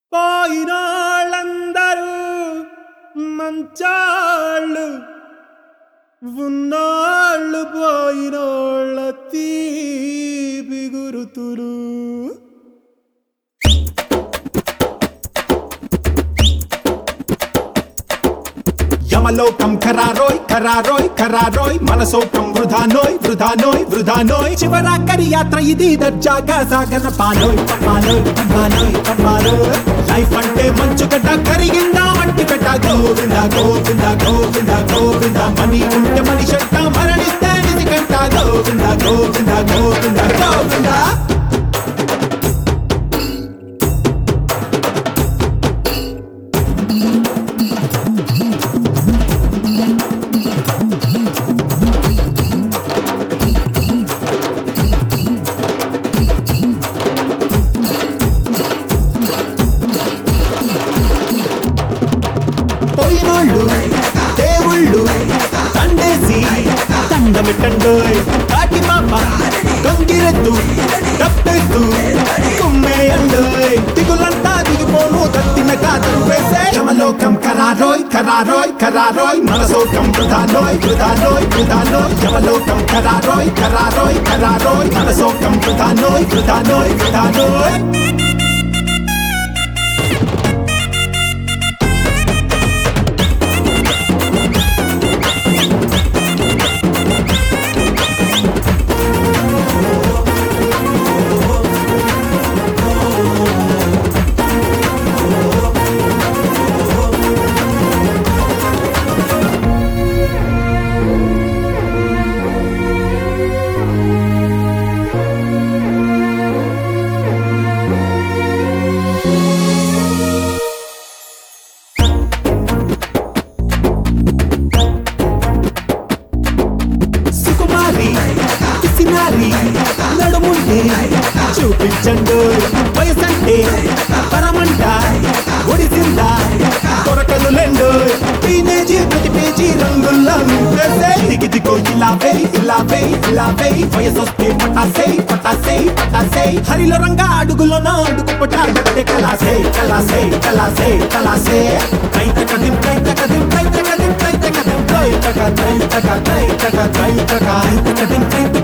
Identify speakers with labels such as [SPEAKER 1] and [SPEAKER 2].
[SPEAKER 1] పోయినాళ్ళందరూ మంచాళ్ళు ఉన్నాళ్ళు పోయినోళ్ళ తీపి గురుతులు
[SPEAKER 2] యమలోకం ఖరారోయ్ ఖరారోయ్ ఖరారోయ్ మనసోకం వృధానోయ్ వృధానోయ్ వృధానోయ్ చివరాకరి యాత్ర ఇది దర్జాగా సాగన పాలోయ్ పాలోయ్ పాలోయ్ పాలోయ్ లైఫ్ అంటే మంచు గడ్డ కరిగిందా మట్టి పెట్ట గోవింద గోవింద గోవింద గోవింద మనీ ఉంటే మనిషి అంట మరణిస్తే నిధి కంట గోవింద గోవింద గోవింద గోవింద పోయినోళ్ళు దేవుళ్ళు తండేసి దండమిట్టండోయ్ కాటి పాప గంగిరెద్దు డబ్బెద్దు కుమ్మేయండోయ్ దిగులంతా దిగిపోను తత్తిన కాదరు వేసే యమలోకం ఖరారోయ్ ఖరారోయ్ ఖరారోయ్ మనసోకం వృధానోయ్ వృధానోయ్ వృధానోయ్ యమలోకం ఖరారోయ్ ఖరారోయ్ ఖరారోయ్ మనసోకం వృధానోయ్ వృధానోయ్ వృధానోయ్ సుకుమారి పిసినారి నడుముంటే చూపించండు వయసంటే పరమంట ఒడిసిందా కొరకలు లెండు టీనేజీ ప్రతి పేజీ రంగుల్లో నింపేసే దిగిదిగో ఇలా వేయ్ ఇలా వేయ్ ఇలా వేయ్ వయసొస్తే పటాసే పటాసే పటాసే హరిలో రంగా అడుగులో నా అడుగు పట్టే కలాసే కలాసే కలాసే కలాసే కైత కదిం కైత కదిం కైత కదిం కైత కదిం కైత కదిం కైత కదిం కైత కదిం కైత కదిం